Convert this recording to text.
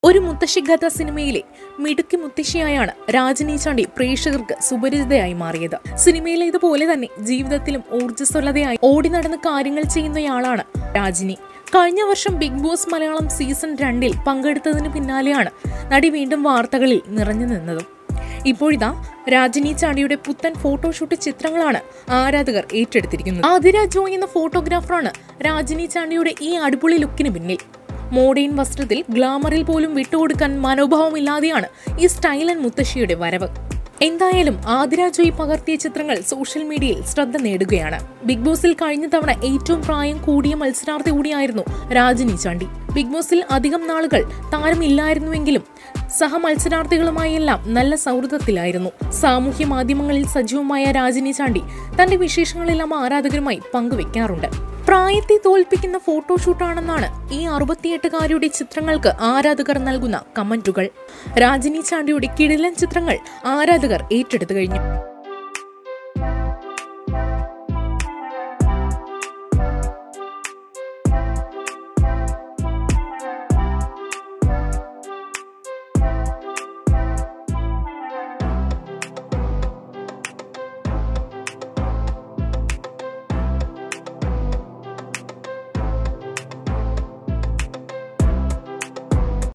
ഒരു മുത്തശ്ശി കഥ സിനിമയിലെ മിടുക്കി മുത്തശ്ശിയായാണ് രാജിനി ചാണ്ടി പ്രേക്ഷകർക്ക് സുപരിചിതയായി മാറിയത് സിനിമയിലെ ഇതുപോലെ തന്നെ ജീവിതത്തിലും ഊർജ്ജസ്വലതയായി ഓടി നടന്ന് കാര്യങ്ങൾ ചെയ്യുന്നയാളാണ് രാജിനി കഴിഞ്ഞ വർഷം ബിഗ് ബോസ് മലയാളം സീസൺ രണ്ടിൽ പങ്കെടുത്തതിന് പിന്നാലെയാണ് നടി വീണ്ടും വാർത്തകളിൽ നിറഞ്ഞു നിന്നതും ഇപ്പോഴിതാ രാജിനി ചാണ്ടിയുടെ പുത്തൻ ഫോട്ടോഷൂട്ട് ചിത്രങ്ങളാണ് ആരാധകർ ഏറ്റെടുത്തിരിക്കുന്നത് ആതിര ജോയ് എന്ന ഫോട്ടോഗ്രാഫറാണ് രാജിനി ചാണ്ടിയുടെ ഈ അടിപൊളി ലുക്കിന് പിന്നിൽ മോഡേൺ വസ്ത്രത്തിൽ ഗ്ലാമറിൽ പോലും വിട്ടുകൊടുക്കാൻ മനോഭാവമില്ലാതെയാണ് ഈ സ്റ്റൈലൻ മുത്തശ്ശിയുടെ വരവ് എന്തായാലും ആതിര ജോയ് പകർത്തിയ ചിത്രങ്ങൾ സോഷ്യൽ മീഡിയയിൽ ശ്രദ്ധ നേടുകയാണ് ബിഗ് ബോസിൽ കഴിഞ്ഞ തവണ ഏറ്റവും പ്രായം കൂടിയ മത്സരാർത്ഥി കൂടിയായിരുന്നു രാജിനി ചാണ്ടി ബിഗ് ബോസിൽ അധികം നാളുകൾ താരമില്ലായിരുന്നുവെങ്കിലും സഹ മത്സരാർത്ഥികളുമായെല്ലാം നല്ല സൗഹൃദത്തിലായിരുന്നു സാമൂഹ്യ മാധ്യമങ്ങളിൽ സജീവമായ രാജിനി ചാണ്ടി തന്റെ വിശേഷങ്ങളെല്ലാം ആരാധകരുമായി പങ്കുവെക്കാറുണ്ട് പ്രായത്തെ തോൽപ്പിക്കുന്ന ഫോട്ടോഷൂട്ടാണെന്നാണ് ഈ അറുപത്തിയെട്ടുകാരിയുടെ ചിത്രങ്ങൾക്ക് ആരാധകർ നൽകുന്ന കമന്റുകൾ രാജിനി ചാണ്ടിയുടെ കിടിലൻ ചിത്രങ്ങൾ ആരാധകർ ഏറ്റെടുത്തു കഴിഞ്ഞു